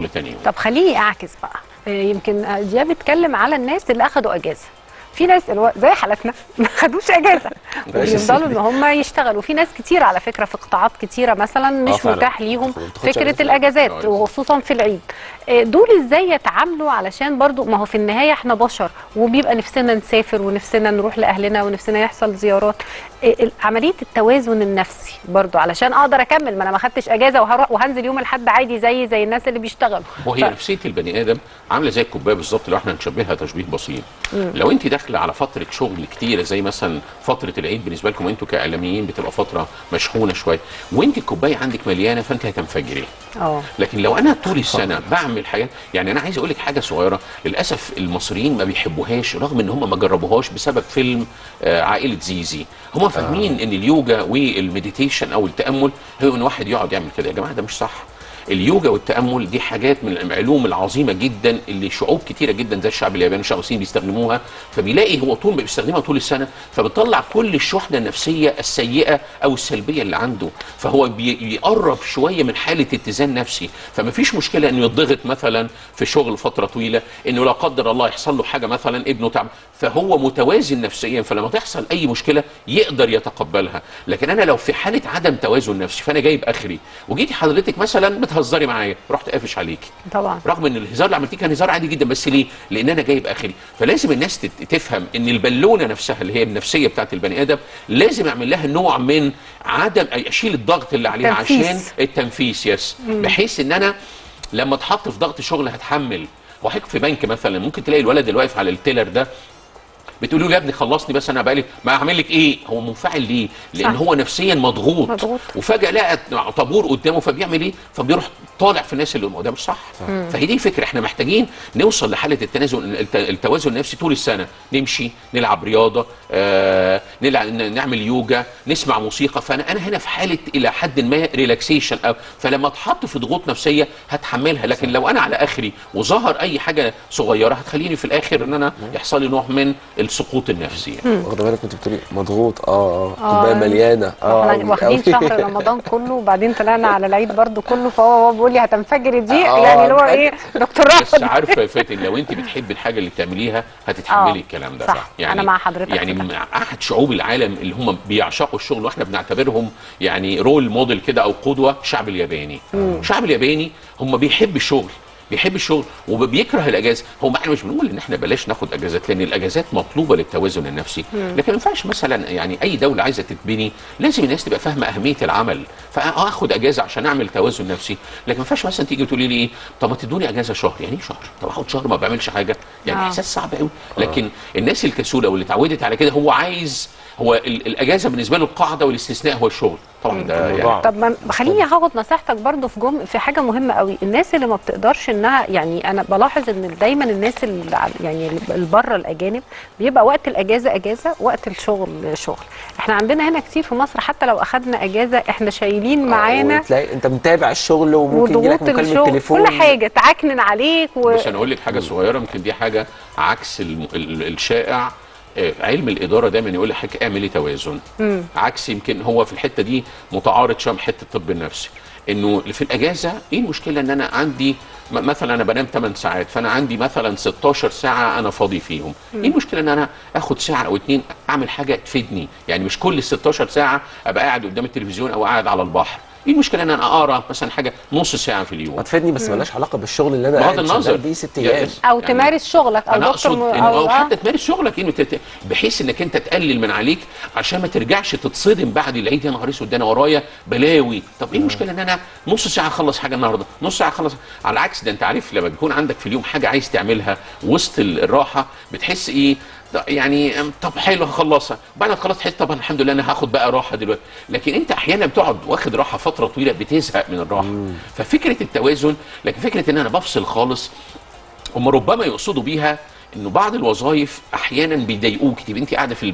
شغل تاني يوم طب خليني اعكس بقى آه، يمكن آه، دياب بيتكلم على الناس اللي اخدوا اجازه في ناس الو... زي حالتنا ما خدوش اجازه وبيفضلوا ان هم يشتغلوا في ناس كتير على فكره في قطاعات كتيره مثلا مش فعلا. متاح ليهم ما بتاخدش فكره أجازة. الاجازات آه. وخصوصا في العيد آه، دول ازاي يتعاملوا علشان برضو ما هو في النهايه احنا بشر وبيبقى نفسنا نسافر ونفسنا نروح لاهلنا ونفسنا يحصل زيارات آه، ال- عمليه التوازن النفسي برضو علشان اقدر اكمل ما انا ما خدتش اجازه وهروح وهنزل يوم الاحد عادي زي زي الناس اللي بيشتغلوا وهي ف- نفسيه البني ادم عامله زي الكوبايه بالظبط لو احنا نشبهها تشبيه بسيط لو انت داخله على فتره شغل كتيره زي مثلا فتره العيد بالنسبه لكم انتوا كاعلاميين بتبقى فتره مشحونه شويه وانت الكوبايه عندك مليانه فانت هتنفجري اه لكن لو انا طول السنه بعمل حاجات يعني انا عايز اقول لك حاجه صغيره للاسف المصريين ما بيحبوهاش رغم ان هم ما جربوهاش بسبب فيلم آه، عائله زيزي هم فاهمين ان اليوجا والمديتيشن او التامل هو ان واحد يقعد يعمل كده يا جماعه ده مش صح اليوجا والتامل دي حاجات من العلوم العظيمه جدا اللي شعوب كتيره جدا زي الشعب الياباني والشعب الصيني بيستخدموها فبيلاقي هو طول ما بيستخدمها طول السنه فبتطلع كل الشحنه النفسيه السيئه او السلبيه اللي عنده فهو بي- بيقرب شويه من حاله اتزان نفسي فما فيش مشكله انه يضغط مثلا في شغل فتره طويله انه لا قدر الله يحصل له حاجه مثلا ابنه تعب فهو متوازن نفسيا فلما تحصل اي مشكله يقدر يتقبلها لكن انا لو في حاله عدم توازن نفسي فانا جايب اخري وجيتي حضرتك مثلا بتهزري معايا رحت قافش عليكي طبعا رغم ان الهزار اللي عملتيه كان هزار عادي جدا بس ليه؟ لان انا جايب اخري فلازم الناس تت- تفهم ان البالونه نفسها اللي هي النفسيه بتاعت البني ادم لازم اعمل لها نوع من عدم اشيل الضغط اللي عليها تنفيس. عشان التنفيس يس بحيث ان انا لما اتحط في ضغط شغل هتحمل وحضرتك في بنك مثلا ممكن تلاقي الولد اللي واقف على التيلر ده بتقولوا له يا ابني خلصني بس انا بقالي ما اعمل لك ايه هو منفعل ليه لان صح. هو نفسيا مضغوط مضغوط. وفجاه لقى طابور قدامه فبيعمل ايه فبيروح طالع في الناس اللي قدامه ده مش صح فهي دي الفكره احنا محتاجين نوصل لحاله التنازل الت- التوازن النفسي طول السنه نمشي نلعب رياضه آه نلعب نعمل يوجا نسمع موسيقى فانا انا هنا في حاله الى حد ما ريلاكسيشن أو فلما اتحط في ضغوط نفسيه هتحملها لكن لو انا على اخري وظهر اي حاجه صغيره هتخليني في الاخر ان انا يحصل لي نوع من السقوط النفسي يعني. واخده بالك كنت بتقولي مضغوط اه اه كوبايه مليانه اه احنا أوي، واخدين أوي. شهر رمضان كله وبعدين طلعنا على العيد برضو كله فهو هو بيقول لي هتنفجري دي آه، يعني اللي هو هتنفجر. ايه دكتور بس رافض عارفه يا فاتن لو انت بتحبي الحاجه اللي بتعمليها هتتحملي آه، الكلام ده صح. أنا مع حضرتك في يعني ده. من احد شعوب العالم اللي هم بيعشقوا الشغل واحنا بنعتبرهم يعني رول موديل كده او قدوه الشعب الياباني الشعب الياباني هم بيحب الشغل بيحب الشغل وبيكره الاجازه هو احنا مش بنقول ان احنا بلاش ناخد اجازات لان الاجازات مطلوبه للتوازن النفسي لكن ما ينفعش مثلا يعني اي دوله عايزه تتبني لازم الناس تبقى فاهمه اهميه العمل فاخد اجازه عشان اعمل توازن نفسي لكن ما ينفعش مثلا تيجي تقولي لي ايه طب ما تدوني اجازه شهر يعني ايه شهر طب اخد شهر ما بعملش حاجه يعني آه. احساس صعب قوي لكن الناس الكسوله واللي اتعودت على كده هو عايز هو ال- الاجازه بالنسبه له القاعده والاستثناء هو الشغل طبعا ده الموضوع يعني طب ما خليني هاخد نصيحتك برضو في جم في حاجه مهمه قوي الناس اللي ما بتقدرش انها يعني انا بلاحظ ان دايما الناس اللي ع- يعني اللي بره الاجانب بيبقى وقت الاجازه اجازه وقت الشغل شغل احنا عندنا هنا كتير في مصر حتى لو اخدنا اجازه احنا شايلين معانا وتلاقي انت متابع الشغل وممكن يجي لك وضغوط مكالمه الشغل تليفون كل حاجه تعكنن عليك و... بس انا اقول لك حاجه صغيره يمكن دي حاجه عكس الم- ال- الشائع آه، علم الاداره دايما يقول لك اعملي توازن عكس يمكن هو في الحته دي متعارض شويه مع حته الطب النفسي انه في الاجازه ايه المشكله ان انا عندي م- مثلا انا بنام 8 ساعات فانا عندي مثلا 16 ساعه انا فاضي فيهم ايه المشكله ان انا اخد ساعه او اتنين اعمل حاجه تفيدني يعني مش كل ال 16 ساعه ابقى قاعد قدام التلفزيون او قاعد على البحر ايه المشكله ان انا اقرا مثلا حاجه نص ساعه في اليوم ما تفيدني بس مالهاش علاقه بالشغل اللي انا بغض قاعد النظر شغال بيه ست يا- ايام او يعني تمارس شغلك او انا دكتور اقصد م- إن او آه. حتى تمارس شغلك إنه تت- بحيث انك انت تقلل من عليك عشان ما ترجعش تتصدم بعد العيد يا نهار اسود ده انا ورايا بلاوي طب ايه المشكله ان انا نص ساعه اخلص حاجه النهارده نص ساعه اخلص على العكس ده انت عارف لما بيكون عندك في اليوم حاجه عايز تعملها وسط ال- الراحه بتحس ايه ط- يعني أم، طب حلو هخلصها بعد ما تخلص تحس طبعا الحمد لله انا هاخد بقى راحه دلوقتي لكن انت احيانا بتقعد واخد راحه فتره طويله بتزهق من الراحه ففكره التوازن لكن فكره ان انا بفصل خالص هم ربما يقصدوا بيها انه بعض الوظائف احيانا بيضايقوك تبقى انت قاعده في البيت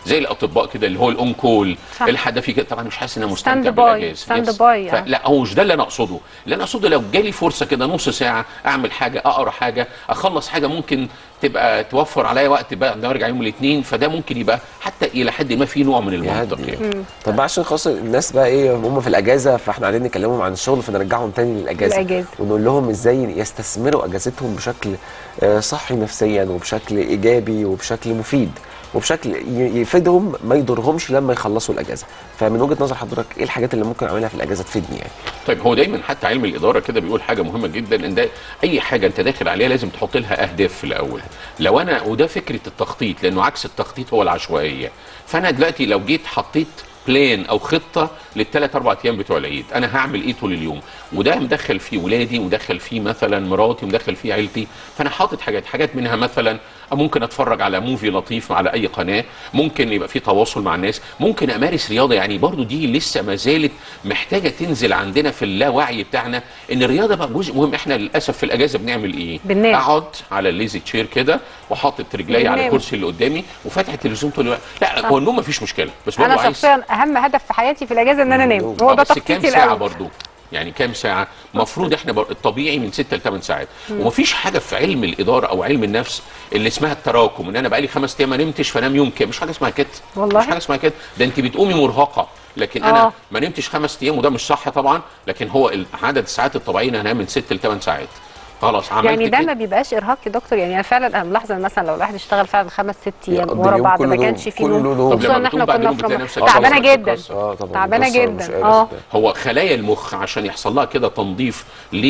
زي الاطباء كده اللي هو الاون كول صح. الحدفي كده طبعا مش حاسس ان انا ستاند مستمتع باي، بالاجازه ستاند يس. باي، آه. فلا هو مش ده اللي انا اقصده اللي انا اقصده لو جالي فرصه كده نص ساعه اعمل حاجه اقرا حاجه اخلص حاجه ممكن تبقى توفر عليا وقت بقى لما ارجع يوم الاثنين فده ممكن يبقى حتى الى حد ما في نوع من المنطق يهدي. يعني طب بقى عشان خاص الناس بقى ايه هم في الاجازه فاحنا قاعدين نكلمهم عن الشغل فنرجعهم تاني للاجازه الأجازة. ونقول لهم ازاي يستثمروا اجازتهم بشكل آه، صحي نفسيا وبشكل ايجابي وبشكل مفيد وبشكل ي- يفيدهم ما يضرهمش لما يخلصوا الاجازه فمن وجهه نظر حضرتك ايه الحاجات اللي ممكن اعملها في الاجازه تفيدني يعني طيب هو دايما حتى علم الاداره كده بيقول حاجه مهمه جدا ان ده اي حاجه انت داخل عليها لازم تحط لها اهداف في الاول لو انا وده فكره التخطيط لانه عكس التخطيط هو العشوائيه فانا دلوقتي لو جيت حطيت بلان او خطه للثلاث اربع ايام بتوع العيد انا هعمل ايه طول اليوم وده مدخل فيه ولادي ومدخل فيه مثلا مراتي ومدخل فيه عيلتي فانا حاطط حاجات حاجات منها مثلا ممكن اتفرج على موفي لطيف على اي قناه ممكن يبقى في تواصل مع الناس ممكن امارس رياضه يعني برضو دي لسه ما زالت محتاجه تنزل عندنا في اللاوعي بتاعنا ان الرياضه بقى جزء مهم احنا للاسف في الاجازه بنعمل ايه بننام. اقعد على الليزي تشير كده وحاطط رجلي على بننام. الكرسي اللي قدامي وفاتح التلفزيون طول الوقت لا هو النوم مفيش مشكله بس برضو انا عايز شخصيا اهم هدف في حياتي في الاجازه ان انا انام هو آه، ده بس كام تخطيطي ساعه الاول برضو يعني كام ساعه المفروض احنا بر... الطبيعي من 6 ل 8 ساعات ومفيش حاجه في علم الاداره او علم النفس اللي اسمها التراكم ان انا بقالي خمس ايام ما نمتش فانام يوم كده مش حاجه اسمها كده والله؟ مش حاجه اسمها كده ده انت بتقومي مرهقه لكن انا آه. ما نمتش خمس ايام وده مش صح طبعا لكن هو ال- عدد الساعات الطبيعيه ان انام من 6 ل 8 ساعات خلاص عملت يعني ده كده. ما بيبقاش ارهاق يا دكتور يعني انا فعلا انا ملاحظه مثلا لو الواحد اشتغل فعلا خمس ست ايام يقضي ورا اليوم بعض كله ما نوم، كانش فيه كله نوم نوم. خصوصا ان لما احنا بتقوم بعد كنا النوم في بتلاقي رمضان نفسك تعبانه خلاص جدا بتتكسر. اه طبعا تعبانه بتكسر جدا ومش قادر اه تبقى. هو خلايا المخ عشان يحصل لها كده تنظيف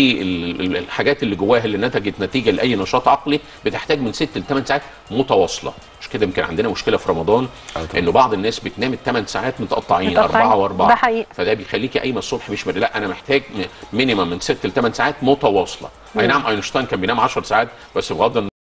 للحاجات اللي جواها اللي نتجت نتيجه لاي نشاط عقلي بتحتاج من 6 ل 8 ساعات متواصله مش كده يمكن عندنا مشكله في رمضان آه طبعا. انه بعض الناس بتنام الثمان ساعات متقطعين متقطعين. اربعه واربعه ده حقيقي. فده بيخليكي قايمه الصبح مش مر... لا انا محتاج مينيمم من 6 ل 8 ساعات متواصله اي نعم اينشتاين كان بينام 10 ساعات بس بغض النظر